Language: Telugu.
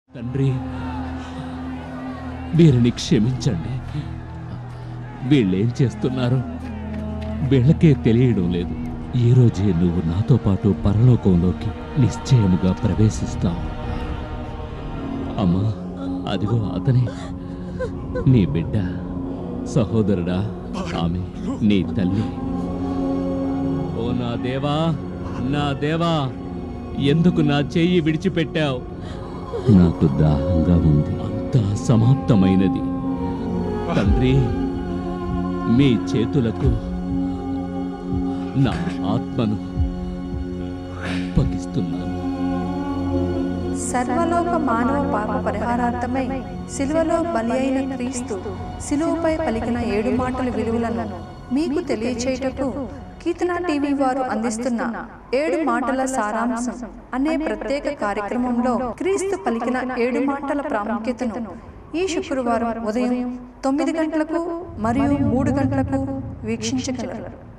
తండ్రి వీరిని క్షమించండి వీళ్ళేం చేస్తున్నారో వీళ్ళకే తెలియడం లేదు ఈ రోజే నువ్వు నాతో పాటు పరలోకంలోకి నిశ్చయముగా ప్రవేశిస్తావు అమ్మా అదిగో అతనే నీ బిడ్డ సహోదరుడా ఆమె నీ తల్లి ఓ నా దేవా నా దేవా ఎందుకు నా చెయ్యి విడిచిపెట్టావు నాకు దాహంగా ఉంది అంతా సమాప్తమైనది తండ్రి మీ చేతులకు నా ఆత్మను అప్పగిస్తున్నాను సర్వలోక మానవ పాప పరిహారార్థమై సిలువలో బలి అయిన క్రీస్తు సిలువపై పలికిన ఏడు మాటల విలువలను మీకు తెలియచేయటకు కీర్తన టీవీ వారు అందిస్తున్న ఏడు మాటల సారాంశం అనే ప్రత్యేక కార్యక్రమంలో క్రీస్తు పలికిన ఏడు మాటల ప్రాముఖ్యతను ఈ శుక్రవారం ఉదయం తొమ్మిది గంటలకు మరియు మూడు గంటలకు వీక్షించగలరు